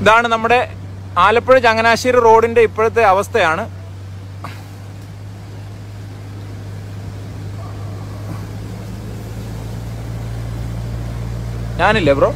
ഇതാണ് നമ്മുടെ ആലപ്പുഴ ചങ്ങനാശ്ശേരി റോഡിന്റെ ഇപ്പോഴത്തെ അവസ്ഥയാണ് ഞാനില്ലേ ബ്രോ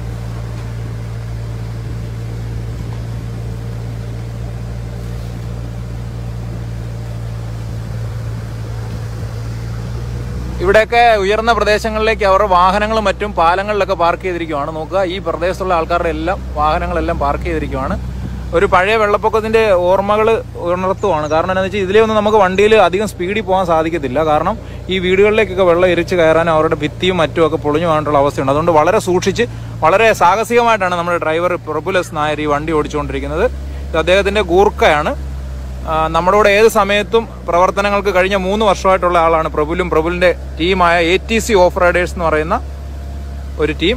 ഇവിടെയൊക്കെ ഉയർന്ന പ്രദേശങ്ങളിലേക്ക് അവരുടെ വാഹനങ്ങളും മറ്റും പാലങ്ങളിലൊക്കെ പാർക്ക് ചെയ്തിരിക്കുവാണ് നോക്കുക ഈ പ്രദേശത്തുള്ള ആൾക്കാരുടെ എല്ലാം വാഹനങ്ങളെല്ലാം പാർക്ക് ചെയ്തിരിക്കുവാണ് ഒരു പഴയ വെള്ളപ്പൊക്കത്തിന്റെ ഓർമ്മകൾ ഉണർത്തുവാണ് കാരണം എന്താണെന്ന് വെച്ചാൽ ഇതിലേ ഒന്നും നമുക്ക് വണ്ടിയിൽ അധികം സ്പീഡിൽ പോകാൻ സാധിക്കത്തില്ല കാരണം ഈ വീടുകളിലേക്കൊക്കെ വെള്ളം എരിച്ച് കയറാനും അവരുടെ ഭിത്തിയും മറ്റും ഒക്കെ പൊളിഞ്ഞു പോകാനുള്ള അവസ്ഥയുണ്ട് അതുകൊണ്ട് വളരെ സൂക്ഷിച്ച് വളരെ സാഹസികമായിട്ടാണ് നമ്മുടെ ഡ്രൈവർ പ്രഭുലസ് നായർ ഈ വണ്ടി ഓടിച്ചുകൊണ്ടിരിക്കുന്നത് ഇത് അദ്ദേഹത്തിന്റെ ഗൂർക്കയാണ് ആ, നമ്മുടെ കൂടെ ഏത് സമയത്തും പ്രവർത്തനങ്ങൾക്ക് കഴിഞ്ഞ മൂന്ന് വർഷമായിട്ടുള്ള ആളാണ് പ്രഭുലും പ്രഭുലിന്റെ ടീമായ A T C of riders എന്ന് പറയുന്ന ഒരു ടീം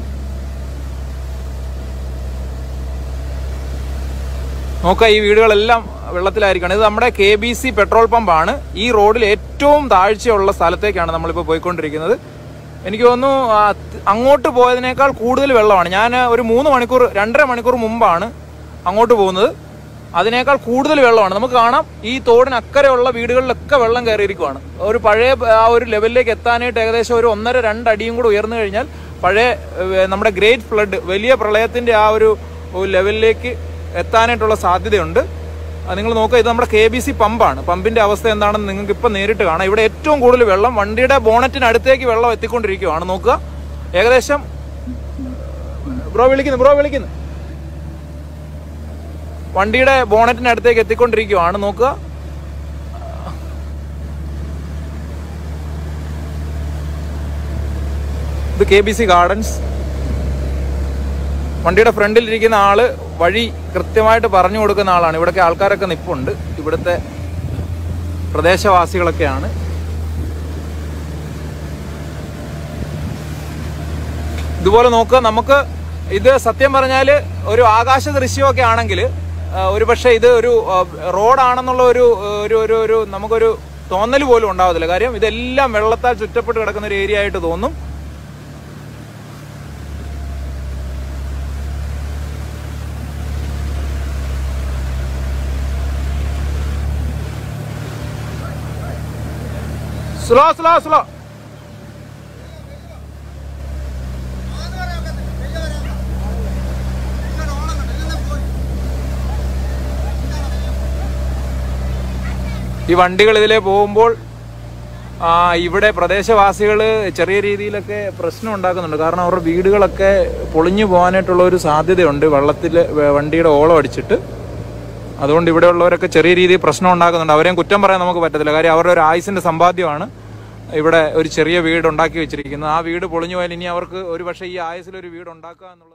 നോക്കുക ഈ വീടുകളെല്ലാം വെള്ളത്തിലായിരിക്കണം ഇത് നമ്മുടെ കെ ബി സി പെട്രോൾ പമ്പാണ് ഈ റോഡിൽ ഏറ്റവും താഴ്ചയുള്ള സ്ഥലത്തേക്കാണ് നമ്മളിപ്പോൾ പോയിക്കൊണ്ടിരിക്കുന്നത് എനിക്ക് തോന്നുന്നു ആ, അങ്ങോട്ട് പോയതിനേക്കാൾ കൂടുതൽ വെള്ളമാണ് ഞാൻ ഒരു മൂന്ന് മണിക്കൂർ രണ്ടര മണിക്കൂർ മുമ്പാണ് അങ്ങോട്ട് പോകുന്നത് അതിനേക്കാൾ കൂടുതൽ വെള്ളമാണ് നമുക്ക് കാണാം ഈ തോടിന് അക്കരെയുള്ള വീടുകളിലൊക്കെ വെള്ളം കയറിയിരിക്കുവാണ് ഒരു പഴയ ആ ഒരു ലെവലിലേക്ക് എത്താനായിട്ട് ഏകദേശം ഒരു ഒന്നര രണ്ട് അടിയും കൂടെ ഉയർന്നു കഴിഞ്ഞാൽ പഴയ ഏഹ്, നമ്മുടെ ഗ്രേറ്റ് ഫ്ലഡ് വലിയ പ്രളയത്തിന്റെ ആ ഒരു ലെവലിലേക്ക് എത്താനായിട്ടുള്ള സാധ്യതയുണ്ട് നിങ്ങൾ നോക്കുക ഇത് നമ്മുടെ കെ ബി സി പമ്പാണ് പമ്പിന്റെ അവസ്ഥ എന്താണെന്ന് നിങ്ങൾക്ക് ഇപ്പം നേരിട്ട് കാണാം ഇവിടെ ഏറ്റവും കൂടുതൽ വെള്ളം വണ്ടിയുടെ ബോണറ്റിനടുത്തേക്ക് വെള്ളം എത്തിക്കൊണ്ടിരിക്കുകയാണ് നോക്കുക ഏകദേശം ബ്രോ വിളിക്കുന്നു ബ്രോ വിളിക്കുന്നു വണ്ടിയുടെ ബോണറ്റിനടുത്തേക്ക് എത്തിക്കൊണ്ടിരിക്കുകയാണ് നോക്കുക ഇത് കെ ബി സി ഗാർഡൻസ് വണ്ടിയുടെ ഫ്രണ്ടിൽ ഇരിക്കുന്ന ആള് വഴി കൃത്യമായിട്ട് പറഞ്ഞു കൊടുക്കുന്ന ആളാണ് ഇവിടൊക്കെ ആൾക്കാരൊക്കെ നിപ്പുണ്ട് ഇവിടുത്തെ പ്രദേശവാസികളൊക്കെയാണ് ഇതുപോലെ നോക്കുക നമുക്ക് ഇത് സത്യം പറഞ്ഞാൽ ഒരു ആകാശ ദൃശ്യമൊക്കെ ആണെങ്കിൽ ഒരു പക്ഷേ ഇത് ഒരു ആ, റോഡാണെന്നുള്ള ഒരു ഒരു ഒരു ഒരു നമുക്കൊരു തോന്നൽ പോലും ഉണ്ടാവത്തില്ല കാര്യം ഇതെല്ലാം വെള്ളത്താൽ ചുറ്റപ്പെട്ട് കിടക്കുന്ന ഒരു ഏരിയ ആയിട്ട് തോന്നും സ്ലോ സ്ലോ സ്ലോ ഈ വണ്ടികൾ ഇതിലെ പോകുമ്പോൾ ആ, ഇവിടെ പ്രദേശവാസികൾ ചെറിയ രീതിയിലൊക്കെ പ്രശ്നം ഉണ്ടാക്കുന്നുണ്ട് കാരണം അവരുടെ വീടുകളൊക്കെ പൊളിഞ്ഞു പോകാനായിട്ടുള്ള ഒരു സാധ്യതയുണ്ട് വെള്ളത്തിൽ വണ്ടിയുടെ ഓളം അടിച്ചിട്ട് അതുകൊണ്ട് ഇവിടെ ഉള്ളവരൊക്കെ ചെറിയ രീതിയിൽ പ്രശ്നം ഉണ്ടാക്കുന്നുണ്ട് അവരെയും കുറ്റം പറയാൻ നമുക്ക് പറ്റത്തില്ല കാര്യം അവരുടെ ഒരു ആയുസിന്റെ സമ്പാദ്യമാണ് ഇവിടെ ഒരു ചെറിയ വീട് ഉണ്ടാക്കി വെച്ചിരിക്കുന്നത് ആ വീട് പൊളിഞ്ഞു പോയാൽ ഇനി അവർക്ക് ഒരു പക്ഷേ ഈ ആയുസിൽ ഒരു വീട് ഉണ്ടാക്കുക എന്നുള്ള